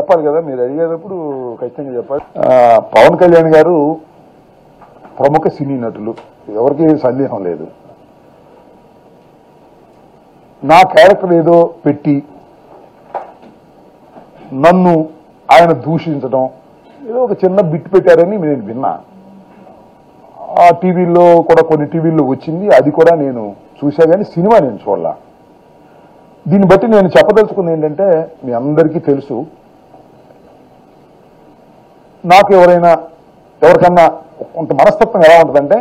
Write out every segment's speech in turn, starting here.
చెప్పాలి కదా మీరు అడిగేటప్పుడు ఖచ్చితంగా చెప్పాలి ఆ, పవన్ కళ్యాణ్ గారు ప్రముఖ సినీ నటులు ఎవరికి సందేహం లేదు నా క్యారెక్టర్ ఏదో పెట్టి నన్ను ఆయన దూషించడం ఏదో ఒక చిన్న బిట్ పెట్టారని నేను విన్నా ఆ టీవీల్లో కూడా కొన్ని టీవీల్లో వచ్చింది అది కూడా నేను చూసా కానీ సినిమా నేను చూడలా దీన్ని బట్టి నేను చెప్పదలుచుకుంది ఏంటంటే మీ అందరికీ తెలుసు నాకు ఎవరైనా ఎవరికన్నా కొంత మనస్తత్వం ఎలా ఉంటుందంటే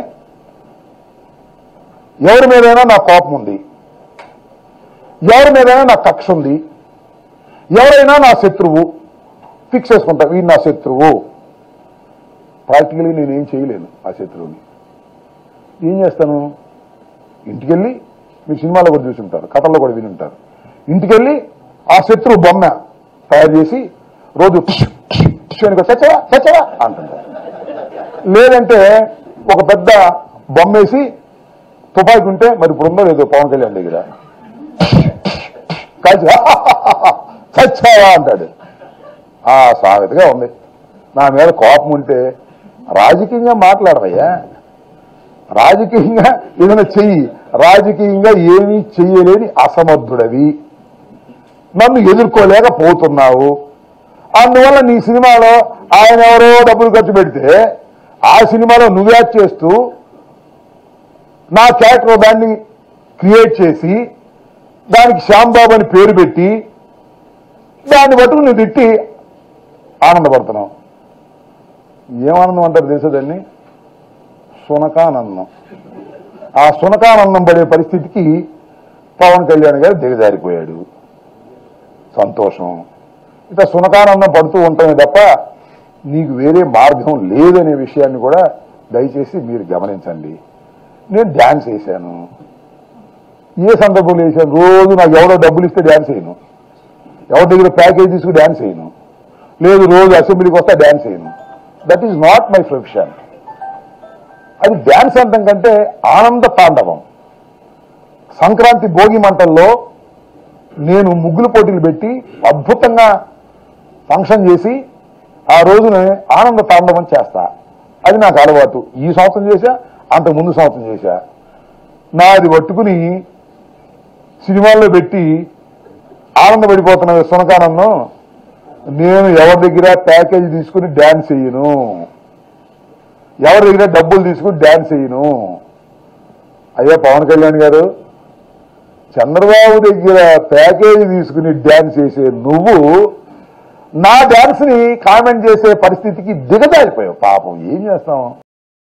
ఎవరి మీదైనా నా కోపం ఉంది ఎవరి మీదైనా నా కక్ష ఉంది ఎవరైనా నా శత్రువు ఫిక్స్ చేసుకుంటా వీడు నా శత్రువు ప్రాక్టికల్గా నేనేం చేయలేను ఆ శత్రువుని ఏం చేస్తాను ఇంటికెళ్ళి మీరు సినిమాలో కూడా చూసి ఉంటారు కథల్లో కూడా విని ఉంటారు ఇంటికెళ్ళి ఆ శత్రువు బొమ్మ తయారు చేసి రోజు చచ్చవా చచ్చవా అంటుంటారు లేదంటే ఒక పెద్ద బొమ్మ వేసి తుపాకి ఉంటే మరి ఇప్పుడు ఉందో లేదో పవన్ కళ్యాణ్ దగ్గర కాల్చి చచ్చావా అంటాడు ఆ సామెతగా ఉంది నా మీద కోపం ఉంటే రాజకీయంగా మాట్లాడవయ్యా రాజకీయంగా ఏదైనా చెయ్యి రాజకీయంగా ఏమీ చెయ్యలేని అసమర్థుడవి నన్ను ఎదుర్కోలేకపోతున్నావు అందువల్ల నీ సినిమాలో ఆయన ఎవరో డబ్బులు ఖర్చు పెడితే ఆ సినిమాలో నువ్వు యాక్ట్ చేస్తూ నా క్యారెక్టర్ దాన్ని క్రియేట్ చేసి దానికి శ్యాంబాబు అని పేరు పెట్టి దాన్ని పట్టుకు నువ్వు తిట్టి ఆనందపడుతున్నావు ఏమానందం అంటారు తెలుసా దాన్ని సునకానందం ఆ సునకానందం పడే పరిస్థితికి పవన్ కళ్యాణ్ గారు దిగజారిపోయాడు సంతోషం ఇక సునకానందం పడుతూ ఉంటామే తప్ప నీకు వేరే మార్గం లేదనే విషయాన్ని కూడా దయచేసి మీరు గమనించండి నేను డ్యాన్స్ వేశాను ఏ సందర్భంలో వేసాను రోజు నాకు ఎవరో డబ్బులు ఇస్తే డ్యాన్స్ వేయను ఎవరి దగ్గర ప్యాకేజ్ తీసుకుని డ్యాన్స్ వేయను లేదు రోజు అసెంబ్లీకి వస్తే డ్యాన్స్ వేయను that is not my profession అది డ్యాన్స్ అంతం కంటే ఆనంద తాండవం సంక్రాంతి భోగి మంటల్లో నేను ముగ్గులు పోటీలు పెట్టి అద్భుతంగా ఫంక్షన్ చేసి ఆ రోజున ఆనంద తాండవం చేస్తా అది నాకు అలవాటు ఈ సంవత్సరం చేశా అంత ముందు సంవత్సరం చేశా నాది పట్టుకుని సినిమాల్లో పెట్టి ఆనందపడిపోతున్న సునకానందం నేను ఎవరి దగ్గర ప్యాకేజ్ తీసుకుని డ్యాన్స్ చెయ్యను ఎవరి దగ్గర డబ్బులు తీసుకుని డ్యాన్స్ చెయ్యను అయ్యా పవన్ కళ్యాణ్ గారు చంద్రబాబు దగ్గర ప్యాకేజ్ తీసుకుని డ్యాన్స్ చేసే నువ్వు నా డ్యాన్స్ ని కామెంట్ చేసే పరిస్థితికి దిగజారిపోయావు పాపం ఏం చేస్తాం